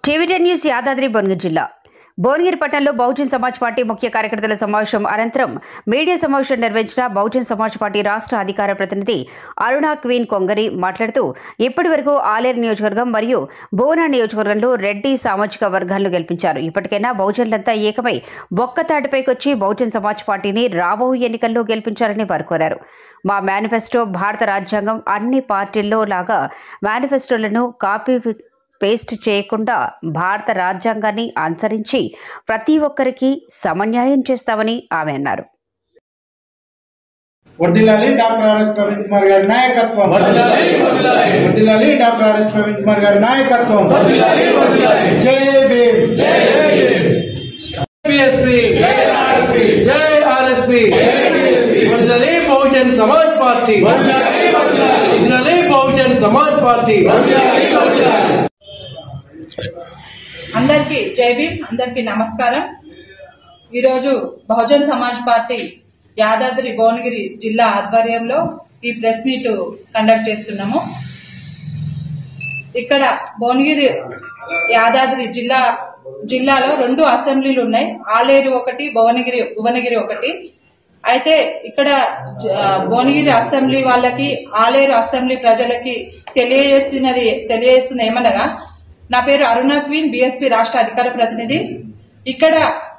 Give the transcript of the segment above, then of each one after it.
TV news Yadadri Bhuvanagiri జిల్లా భువనగిరి పట్టణంలో Bahujan Samaj party ముఖ్య కార్యకర్తల సమావేశం అనంతరం మీడియా సమావేశం నిర్వహించిన బహుజన్ సమాజ్ పార్టీ రాష్ట్ర అధికార ప్రతినిధి అరుణ క్వీన్ కొంగరి మాట్లాడుతూ ఇప్పటి వరకు ఆలేరు నియోజకవర్గం మరియు భువన నియోజకవర్గంలో రెడ్డి సామాజిక వర్గాలను గెలిపించారు ఇప్పటికైనా బహుజనులంతా ఏకమై ఒక్కతాటిపైకొచ్చి బహుజన్ సమాజ్ పార్టీని రాబో ఎన్నికల్లో గెలిపించాలని వారు కోరారు మా మేనిఫెస్టో భారత రాజ్యాంగం అన్ని పార్టీల్లో లాగా మేనిఫెస్టోలను కాపీ పేస్ట్ చేయకుండా భారత రాజ్యాంగాన్ని అనుసరించి ప్రతి ఒక్కరికి సమన్యాయం చేస్తామని ఆమె అన్నారు వర్దిల్లాలి డాక్టర్ ఆర్ఎస్ ప్రవీణ్ కుమార్ గారి నాయకత్వం వర్ధిల్లాలి, వర్ధిల్లాలి. వర్దిల్లాలి డాక్టర్ ఆర్ఎస్ ప్రవీణ్ కుమార్ గారి నాయకత్వం వర్ధిల్లాలి, వర్ధిల్లాలి. జై భీమ్ बीएसपी जय आरएसपी वर्धले बहुजन समाज पार्टी वर्धले बहुजन समाज पार्टी అందరికీ జై భీమ్ అందరికీ నమస్కారం ఈరోజు బహుజన్ సమాజ్ పార్టీ యాదాద్రి భువనగిరి జిల్లా ఆధ్వర్యంలో ఈ ప్రెస్ మీట్ కండక్ట్ చేస్తున్నాము ఇక్కడ భువనగిరి యాదాద్రి జిల్లా జిల్లాలో రెండు అసెంబ్లీలు ఉన్నాయి ఆలేరు ఒకటి భువనగిరి భువనగిరి ఒకటి అయితే ఇక్కడ జ- భువనగిరి అసెంబ్లీ వాళ్ళకి ఆలేరు అసెంబ్లీ ప్రజలకి తెలియజేస్తున్నది తెలియజేస్తుంది ఏమనగా నా పేరు అరుణ క్వీన్ బిఎస్పీ రాష్ట్ర అధికార ప్రతినిధి ఇక్కడ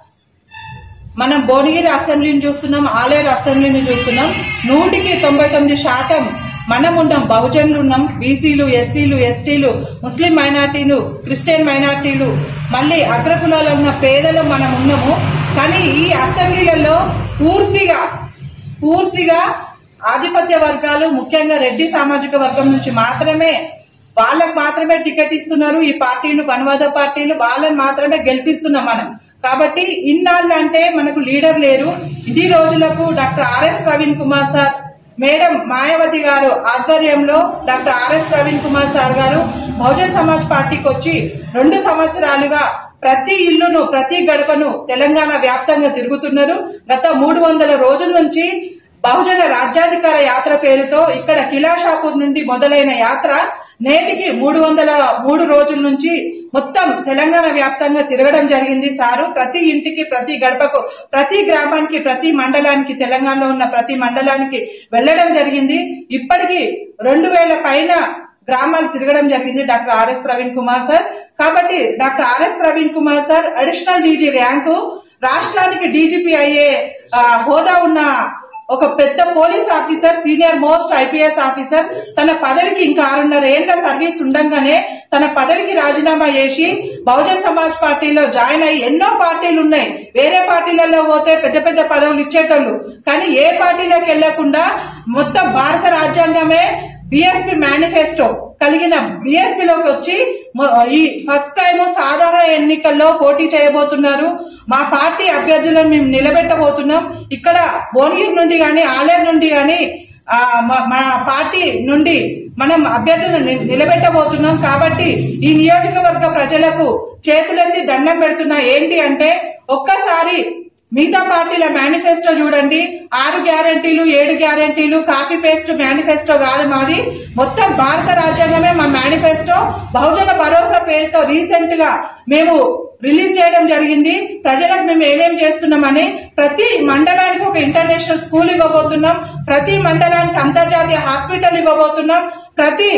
మనం భువనగిరి అసెంబ్లీని చూస్తున్నాం ఆలేరు అసెంబ్లీని చూస్తున్నాం నూటికి తొంభై తొమ్మిది శాతం మనం ఉన్నాం బహుజనులు ఉన్నాం బీసీలు ఎస్సీలు ఎస్టీలు ముస్లిం మైనార్టీలు క్రిస్టియన్ మైనార్టీలు మళ్ళీ అగ్రకులాలు ఉన్న పేదలు మనం ఉన్నాము కానీ ఈ అసెంబ్లీలలో పూర్తిగా పూర్తిగా ఆధిపత్య వర్గాలు ముఖ్యంగా రెడ్డి సామాజిక వర్గం నుంచి మాత్రమే వాళ్ళకు మాత్రమే టికెట్ ఇస్తున్నారు ఈ పార్టీలు పనవాద పార్టీలు వాళ్ళని మాత్రమే గెలిపిస్తున్నాం మనం కాబట్టి ఇన్నాళ్ళు అంటే మనకు లీడర్ లేరు ఇన్ని రోజులకు doctor RS Praveen Kumar sir madam Mayawati గారు ఆధ్వర్యంలో doctor RS Praveen Kumar sir గారు బహుజన్ సమాజ్ పార్టీకి వచ్చి రెండు సంవత్సరాలుగా ప్రతి ఇల్లును ప్రతి గడపను తెలంగాణ వ్యాప్తంగా తిరుగుతున్నారు గత మూడు వందల రోజుల నుంచి బహుజన రాజ్యాధికార యాత్ర పేరుతో ఇక్కడ కిలాషాపూర్ నుండి మొదలైన యాత్ర నేటికి మూడు వందల మూడు రోజుల నుంచి మొత్తం తెలంగాణ వ్యాప్తంగా తిరగడం జరిగింది సారు ప్రతి ఇంటికి ప్రతి గడపకు ప్రతి గ్రామానికి ప్రతి మండలానికి తెలంగాణలో ఉన్న ప్రతి మండలానికి వెళ్ళడం జరిగింది ఇప్పటికి రెండు వేల పైన గ్రామాలు తిరగడం జరిగింది doctor RS Praveen Kumar sir కాబట్టి doctor RS Praveen Kumar sir additional DG rank రాష్ట్రానికి డీజీపీ అయ్యే ఆ, హోదా ఉన్న ఒక పెద్ద police officer senior most IPS officer తన పదవికి ఇంకా ఆరున్నర ఏళ్ల సర్వీస్ ఉండంగానే తన పదవికి రాజీనామా చేసి బహుజన్ సమాజ్ పార్టీలో జాయిన్ అయ్యి ఎన్నో పార్టీలు ఉన్నాయి వేరే పార్టీలలో పోతే పెద్ద పెద్ద పదవులు ఇచ్చేటోళ్ళు కానీ ఏ పార్టీలోకి వెళ్లకుండా మొత్తం భారత రాజ్యాంగమే బిఎస్పి మేనిఫెస్టో కలిగిన BSP లోకి వచ్చి మొ- ఈ ఫస్ట్ టైం సాధారణ ఎన్నికల్లో పోటీ చేయబోతున్నారు మా పార్టీ అభ్యర్థులను మేము నిలబెట్టబోతున్నాం ఇక్కడ భువనగిరి నుండి గాని ఆలేరు నుండి గాని ఆ, మ- మన పార్టీ నుండి మనం అభ్యర్థులను ని- నిలబెట్టబోతున్నాం కాబట్టి ఈ నియోజకవర్గ ప్రజలకు చేతులెత్తి దండం పెడుతున్నా ఏంటి అంటే ఒక్కసారి మిగతా పార్టీల మేనిఫెస్టో చూడండి ఆరు గ్యారంటీలు ఏడు గ్యారంటీలు కాపీ పేస్ట్ మేనిఫెస్టో కాదు మాది మొత్తం భారత రాజ్యాంగమే మా మేనిఫెస్టో బహుజన భరోసా పేరుతో రీసెంట్ గా మేము రిలీజ్ చేయడం జరిగింది ప్రజలకు మేము ఏమేం చేస్తున్నామని ప్రతి మండలానికి ఒక ఇంటర్నేషనల్ స్కూల్ ఇవ్వబోతున్నాం ప్రతి మండలానికి అంతర్జాతీయ హాస్పిటల్ ఇవ్వబోతున్నాం ప్రతి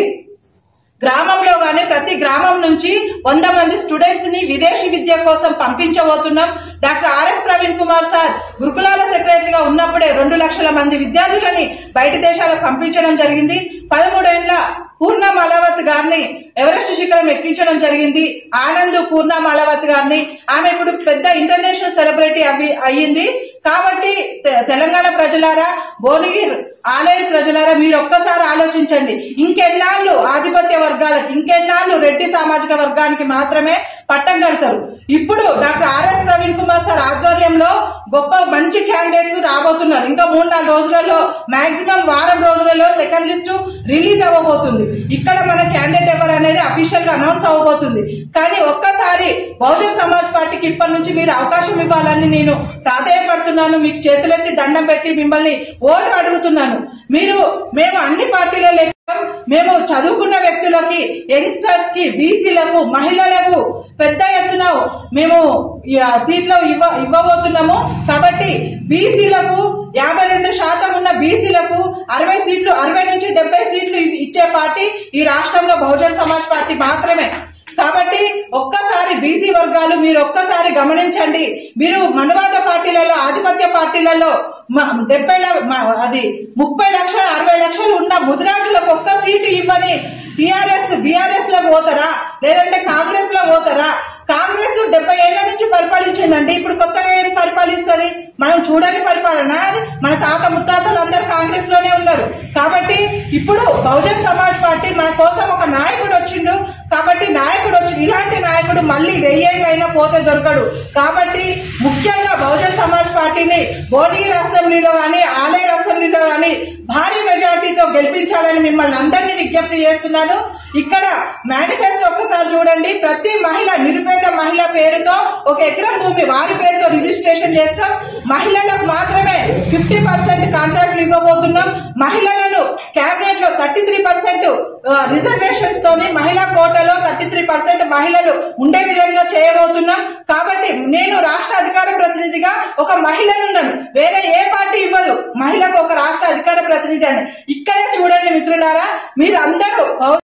గ్రామంలో గానీ ప్రతి గ్రామం నుంచి వంద మంది స్టూడెంట్స్ ని విదేశీ విద్య కోసం పంపించబోతున్నాం doctor RS Praveen Kumar sir గురుకులాల సెక్రటరీగా ఉన్నప్పుడే రెండు లక్షల మంది విద్యార్థులని బయట దేశాలకు పంపించడం జరిగింది పదమూడేళ్ల పూర్ణ మలవత్ గారిని ఎవరెస్ట్ శిఖరం ఎక్కించడం జరిగింది ఆనంద్ పూర్ణ మలవత్ గారిని ఆమె ఇప్పుడు పెద్ద ఇంటర్నేషనల్ సెలబ్రిటీ అవి అయ్యింది కాబట్టి తె- తెలంగాణ ప్రజలారా భువనగిరి ఆలేరు ప్రజలారా మీరు ఒక్కసారి ఆలోచించండి ఇంకెన్నాళ్ళు ఆధిపత్య వర్గాలకు ఇంకెన్నాళ్ళు రెడ్డి సామాజిక వర్గానికి మాత్రమే పట్టం కడతారు ఇప్పుడు doctor RS Praveen Kumar sir ఆధ్వర్యంలో గొప్ప మంచి క్యాండిడేట్స్ రాబోతున్నారు ఇంకా మూడు నాలుగు రోజులలో మాక్సిమం వారం రోజులలో సెకండ్ లిస్టు రిలీజ్ అవ్వబోతుంది ఇక్కడ మన క్యాండిడేట్ ఎవరు అనేది అఫీషియల్ గా అనౌన్స్ అవ్వబోతుంది కానీ ఒక్కసారి బహుజన్ సమాజ్ పార్టీకి ఇప్పటి నుంచి మీరు అవకాశం ఇవ్వాలని నేను ప్రాధాయపడుతున్నాను మీకు చేతులెత్తి దండం పెట్టి మిమ్మల్ని ఓటు అడుగుతున్నాను మీరు మేము అన్ని పార్టీలో లేక మేము చదువుకున్న వ్యక్తులకి యంగ్స్టర్స్ కి బీసీలకు మహిళలకు పెద్ద ఎత్తున మేము ఈ, ఆ, సీట్లు ఇవ్వ ఇవ్వబోతున్నాము కాబట్టి బీసీలకు యాభై రెండు శాతం ఉన్న బీసీలకు అరవై సీట్లు అరవై నుంచి డెబ్బై సీట్లు ఇ- ఇచ్చే పార్టీ ఈ రాష్ట్రంలో బహుజన్ సమాజ్ పార్టీ మాత్రమే కాబట్టి ఒక్కసారి బీసీ వర్గాలు మీరు ఒక్కసారి గమనించండి మీరు మనువాద పార్టీలలో ఆధిపత్య పార్టీలలో మ- డెబ్బై ల- మ- అది ముప్పై లక్షలు అరవై లక్షలు ఉన్న ముదిరాజులకు ఒక్క సీటు ఇవ్వని టిఆర్ఎస్ బీఆర్ఎస్ లో పోతారా లేదంటే కాంగ్రెస్ లో పోతారా కాంగ్రెస్ డెబ్బై ఏళ్ల నుంచి పరిపాలించిందండి ఇప్పుడు కొత్తగా ఏం పరిపాలిస్తుంది మనం చూడని పరిపాలన అది మన తాత ముత్తాతలు అందరు కాంగ్రెస్ లోనే ఉన్నారు కాబట్టి ఇప్పుడు బహుజన్ సమాజ్ పార్టీ మన కోసం ఒక నాయకుడు వచ్చిండు కాబట్టి నాయకుడు వచ్చి ఇలాంటి నాయకుడు మళ్ళీ వెయ్యేళ్ళైనా పోతే దొరకడు కాబట్టి ముఖ్యంగా బహుజన్ సమాజ్ పార్టీని భువనగిరి అసెంబ్లీలో కానీ ఆలేరు అసెంబ్లీలో కానీ భారీ మెజార్టీతో గెలిపించాలని మిమ్మల్ని అందరినీ విజ్ఞప్తి చేస్తున్నాను ఇక్కడ మేనిఫెస్టో ఒక్కసారి చూడండి ప్రతి మహిళ నిరుపేద మహిళ పేరుతో ఒక ఎకరం భూమి వారి పేరుతో రిజిస్ట్రేషన్ చేస్తాం మహిళలకు మాత్రమే ఫిఫ్టీ పర్సెంట్ కాంట్రాక్ట్లు ఇవ్వబోతున్నాం మహిళలను కేబినెట్ లో థర్టీ త్రీ పర్సెంట్ రిజర్వేషన్స్ తోని మహిళా కోటలో థర్టీ త్రీ పర్సెంట్ మహిళలు ఉండే విధంగా చేయబోతున్నాం కాబట్టి నేను రాష్ట్ర అధికార ప్రతినిధిగా ఒక మహిళనున్నాను వేరే ఏ పార్టీ ఇవ్వదు మహిళకు ఒక రాష్ట్ర అధికార ప్రతినిధి అని ఇక్కడే చూడండి మిత్రులారా మీరు అందరూ